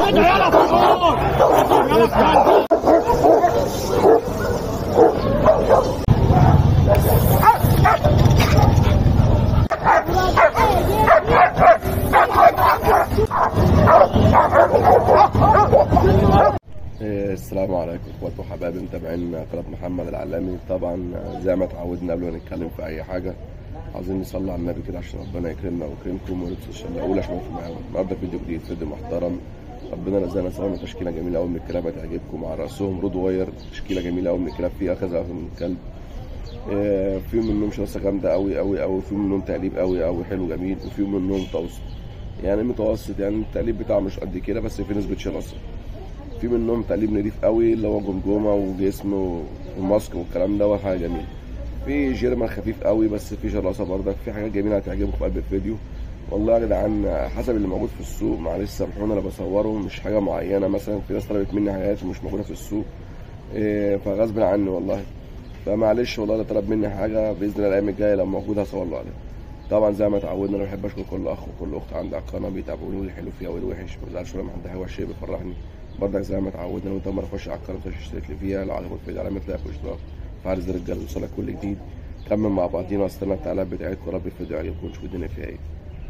إيه، السلام عليكم اخوات وحبايبي متابعين قناه محمد العلامي طبعا زي ما اتعودنا قبل ما نتكلم في اي حاجه عاوزين نصلي على النبي كده عشان ربنا يكرمنا ويكرمكم ونلبس الشله الاولى عشان نكون معاهم النهارده فيديو جديد فيديو محترم ربنا رزقنا سوا من تشكيله جميله قوي من الكلاب هتعجبكم على راسهم رود واير تشكيله جميله قوي من الكلاب فيها كذا من الكلب إيه، في منهم شراسه جامده قوي قوي قوي في منهم تقليب قوي قوي حلو جميل وفي منهم متوسط يعني متوسط يعني التقليب بتاعه مش قد كده بس في نسبه شراسه في منهم تقليب نضيف قوي اللي هو جمجمه وجسم وماسك والكلام ده حاجه جميله في جيرمان خفيف قوي بس في شراسه برضك في حاجات جميله هتعجبكم في قلب الفيديو والله يا جدعان حسب اللي موجود في السوق معلش سامحونا انا بصوره مش حاجه معينه مثلا في ناس طلبت مني حاجات مش موجوده في السوق إيه، فغصب عني والله فمعلش والله لو طلب مني حاجه باذن الله الايام الجايه لو موجود هصور له عليها طبعا زي ما اتعودنا انا بحب اشكر كل اخ وكل اخت عندي على القناه بيتابعوني والحلو فيها والوحش ما بزعلش ولا ما عندي حاجه وحشه بيفرحني برضك زي ما اتعودنا وانت ما تخش على القناه تخش تشترك لي فيها لو عجبك الفيديو علامه لايك واشتراك فعل زر الجرس يوصلك كل جديد كمل مع بعضينا واستنى التعليقات بتاعتكم يا رب الفيديو يعجبكم ونشوف الدنيا فيها ايه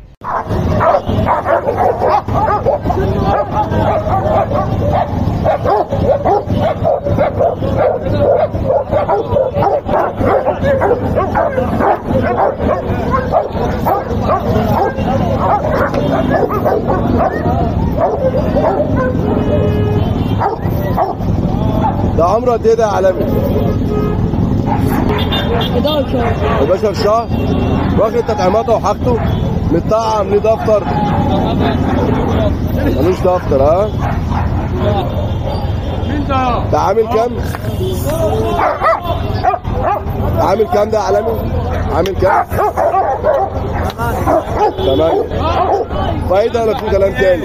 ده عمره قد ايه ده يا عالمي؟ 11 شهر واخد تطعيماته وحاجته متطعم ليه دفتر ملوش دفتر ها ده عامل كام عامل كام ده يا عالمي عامل كام تمام فايدة ولا في كلام تاني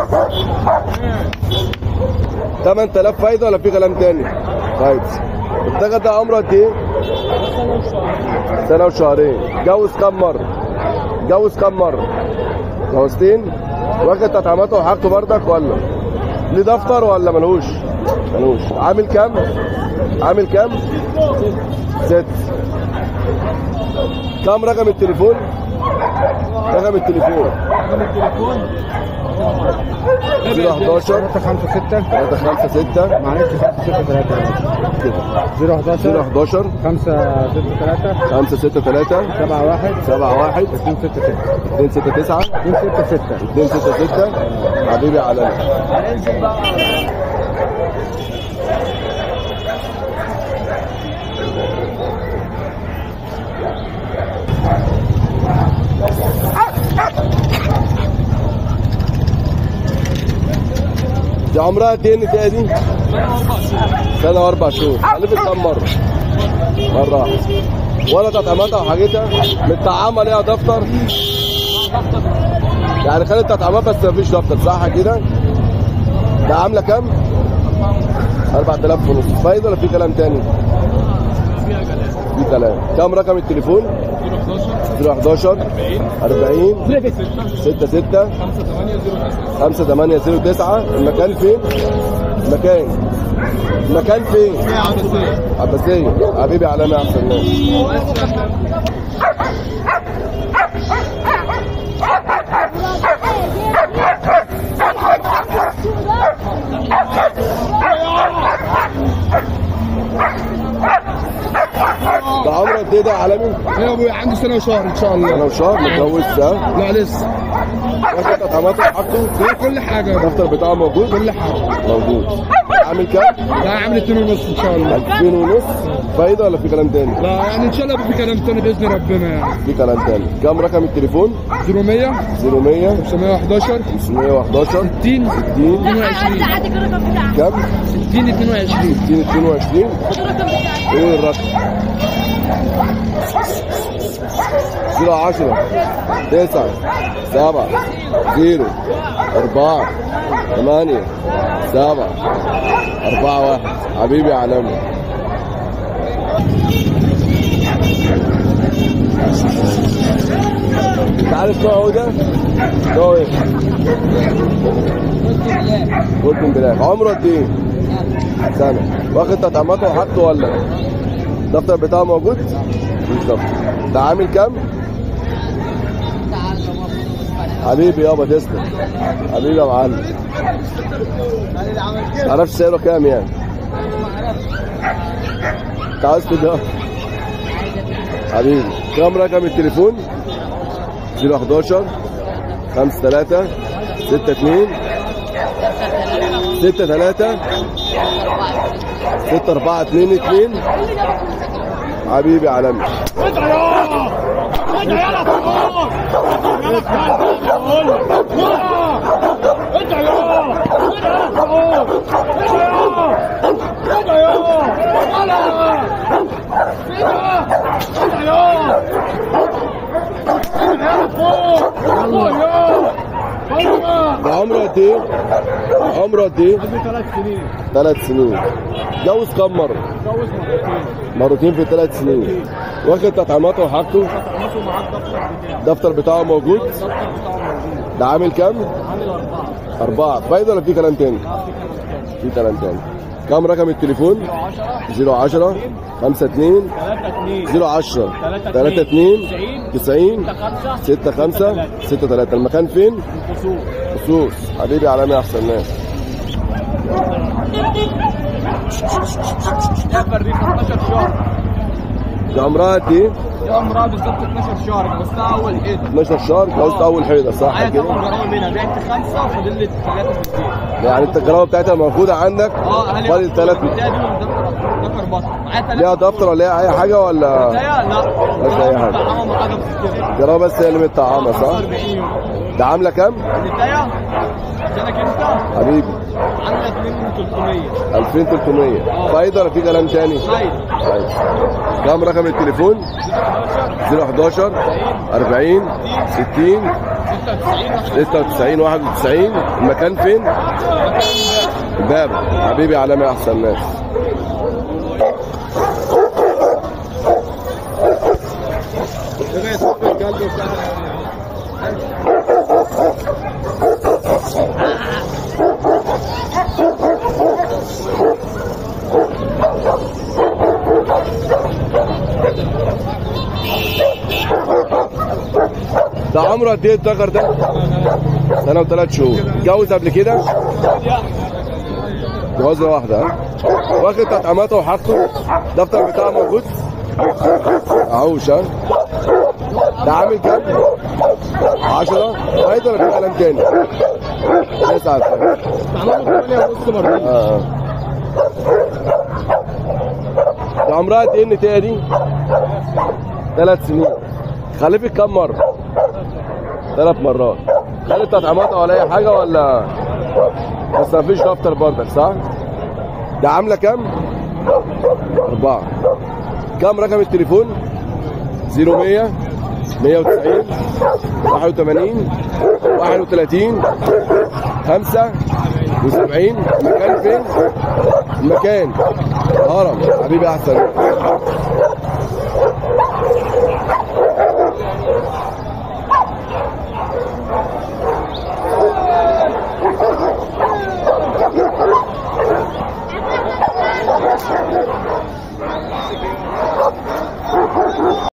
8000 فايدة ولا في كلام تاني طيب الدغا ده عمره قد ايه سنة وشهرين جوز كام مرة جوز كام مرة جوزتين واخد تطعيماته وحاجته بردك ولا ليه دفتر ولا ملهوش ملهوش عامل كام عامل كام ست كام رقم التليفون رقم التليفون 011 356 356 معلش 563 كده 011 011 563 563 71 71 266 269 266 266 حبيبي على دي عمرها قد ايه النتايه دي؟ سنة وأربع شهور خلفت كام مرة؟ مرة واحدة ولا تطعيماتها وحاجتها متطعمة ليها دفتر يعني خدت تطعيمات بس مفيش دفتر صح كده؟ ده عاملة كام؟ 4000 ونص فايدة ولا في كلام تاني؟ في كلام كام رقم التليفون؟ 011 40 66 5809 المكان فين؟ المكان المكان فين؟ عباسية حبيبي علامة أحسن ناس ده عمرك قد ايه ده يا عالمي؟ يا ابويا عندي سنه وشهر ان شاء الله انا وشهر متجوز ها؟ لا لسه واخد تطعيمات وحاجته في كل حاجه يا ابويا. الدفتر بتاعه موجود؟ كل حاجه موجود عامل كام؟ لا عامل اتنين ونص ان شاء الله 2000 ونص فايدة ولا في كلام تاني؟ لا يعني ان شاء الله يبقى في كلام تاني باذن ربنا يعني في كلام تاني كام رقم التليفون؟ 0100 0100 511 511 60 60 22 عندك الرقم بتاعك كام؟ 60 22 60 22 الرقم بتاعك ايه الرقم؟ 010 9 7 0 4 8 7 4 1 حبيبي يا عالمي انت عارف نوعه ده؟ نوعه ايه؟ جولدن بلاك عمره قد ايه؟ سنة واخد تطعيماته وحاجته ولا؟ الدفتر بتاعه موجود؟ مفيش دفتر ده عامل كام؟ حبيبي يابا تسلم حبيبي يا معلم معرفش سعره كام يعني انت عاوز تجاوب حبيبي كام رقم التليفون 011 5 3 6 2 6 3 6 4 2 2 حبيبي عالمي ده عمره قد ايه؟ عمره قد ايه؟ ثلاث سنين ثلاث سنين جوز كم مرة؟ جوز مرتين مرتين في ثلاث سنين واخد تطعيماته وحاجته ماشي معاه الدفتر بتاعه الدفتر بتاعه موجود الدفتر بتاعه موجود ده عامل كام؟ عامل أربعة أربعة فايدة ولا في كلام تاني؟ في كلام تاني كم رقم التليفون؟ 010 5 2 ثلاثة اثنين 010 3 2 90 خمسة 6 5 6 3 المكان فين؟ خصوص خصوص حبيبي عالمي أحسن ناس يا فريق 12 شهر ده عمرها قد إيه؟ يا امرأة بالظبط 12 شهر جوزتها أول حيطة 12 شهر جوزت أول حيضة صح معايا كده؟ طبعا جرام منها بعت خمسة وفاضل لي ثلاثة في البيت يعني التجربة بتاعتها موجودة عندك اه هل فاضل ثلاث بتاعي دي من دفتر دفتر بطن معايا ثلاثة ليها دفتر ولا ليها أي حاجة ولا بتاعي لا بس أي حاجة. طعمها ما حاجة بتستوي الجرابة بس هي اللي متطعمة صح؟ 40 يوم ده عاملة كام؟ البداية عشانك انت حبيبي عندك منه 300 2300 فايدة ولا في كلام تاني؟ طيب طيب كم رقم التليفون؟ 011 40 60 96 96 91 المكان فين؟ الباب حبيبي عالمي احسن ناس ده عمره قد ايه الذكر ده؟ سنة وثلاث شهور اتجوز قبل كده؟ جوازة واحدة ها؟ واخد تطعيماته وحاجته الدفتر بتاعه موجود؟ اهوش ها؟ ده عامل كام؟ 10 فايدة ولا في كلام تاني؟ تسعة عملوا 8 ونص مرتين اه اه ده عمرها قد ايه النتايه دي؟ ثلاث سنين خلفت كم مرة؟ ثلاث مرات خدت تطعيماتها ولا أي حاجة ولا بس مفيش دفتر برضك صح؟ ده عاملة كام؟ أربعة كم رقم التليفون؟ 0100 190 81 31 75 المكان فين؟ المكان هرم حبيبي أحسن